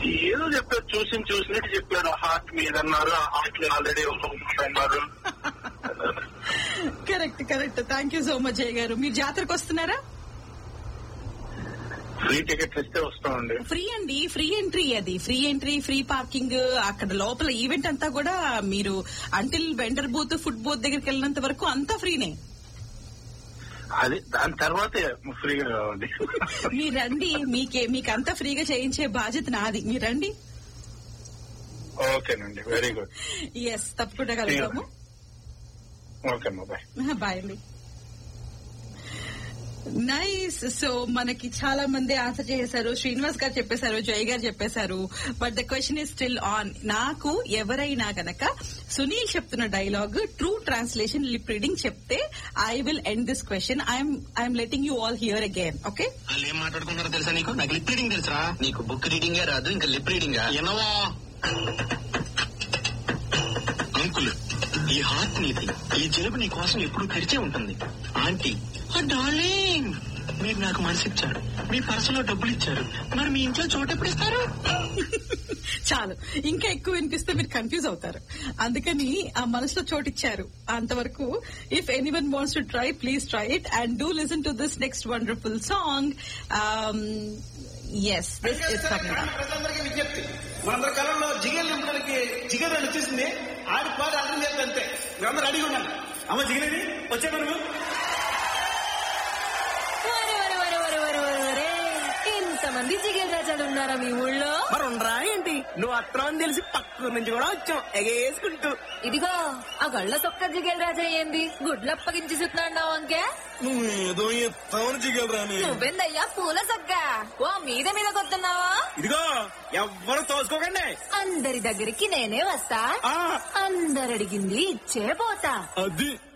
ఏదో చెప్పారు చూసి చూసినట్టు చెప్పారు హార్ట్ మీద అన్నారు ఆ హార్ట్ ఆల్రెడీ అన్నారు correct correct thank you so much Jaya garu మీరు జాతరకు వస్తున్నారా ఫ్రీ టికెట్ ఇస్తే వస్తామండి ఫ్రీ అండి ఫ్రీ ఎంట్రీ అది ఫ్రీ ఎంట్రీ ఫ్రీ పార్కింగ్ అక్కడ లోపల ఈవెంట్ అంతా కూడా మీరు until vendor booth food booth దగ్గరికి వెళ్ళినంత వరకు అంతా ఫ్రీనే అది దాని తర్వాతే ఫ్రీగా కావాలి మీరు రండి మీకే మీకు అంతా ఫ్రీగా చేయించే బాధ్యత నాది మీరు రండి ఓకేనండి వెరీ గుడ్ ఎస్ తప్పకుండా కలుద్దాము ఓకే అమ్మా బాయ్ బాయ్ అండి నైస్ సో మనకి చాలా మంది ఆన్సర్ చేశారు శ్రీనివాస్ గారు చెప్పేశారు జయ్ గారు చెప్పేశారు but the question is still on నాకు ఎవరైనా గనక సునీల్ చెప్తున్న dialogue true translation lip reading చెప్తే I will end this question I'm I'm letting you all hear again okay వాళ్ళు ఏం మాట్లాడుకుంటారో తెలుసా నీకు నాకు లిప్ రీడింగ్ తెలుసా నీకు బుక్ రీడింగే రాదు ఇంకా లిప్ రీడింగ్ ఎనవా అంకుల్ ఈ హార్ట్ నీది ఈ జలుబు నీ కోసం ఎప్పుడు తెరిచే ఉంటుంది ఆంటీ డార్లింగ్ మీరు నాకు మనసు ఇచ్చారు మీ పర్సులో డబ్బులు ఇచ్చారు మరి మీ ఇంట్లో చోటు ఎప్పుడు ఇస్తారు చాలు ఇంకా ఎక్కువ వినిపిస్తే మీరు కన్ఫ్యూజ్ అవుతారు అందుకని ఆ మనసులో చోటిచ్చారు అంతవరకు if anyone wants to try please try it and do listen to this next wonderful song yes this is coming ప్రజలందరికీ విజ్ఞప్తి మనందరి కాలంలో జిగేలు నింపడానికి జిగేలు అని వచ్చేసింది ఆడి పాడు అర్థం చేస్తే అంతే మీరందరూ అడిగి ఉండాలి అమ్మ జిగేది వచ్చే మనము వరే, వరే, వరే, వరే, వరే, వరే, వరే. ఇంతమంది జిగేల్ రాజాలు ఉన్నారా మీ ఊళ్ళో మరి ఉండరా ఏంటి నువ్వు అత్రం అని తెలిసి పక్క నుంచి కూడా వచ్చాం ఎగేసుకుంటూ ఇదిగో ఆ గళ్ళ సొక్క జిగేల్ రాజా ఏంది గుడ్లప్పగించి సుతున్నాడు అంకే ఏదో ఎత్తామని జిగేలు రాని నువ్వెందయ్యా పూల సొక్క ఓ మీద మీద కొత్తున్నావా ఇదిగో ఎవ్వరు తోసుకోకండి అందరి దగ్గరికి నేనే వస్తా ఆ, అందరడిగింది ఇచ్చే పోతా అది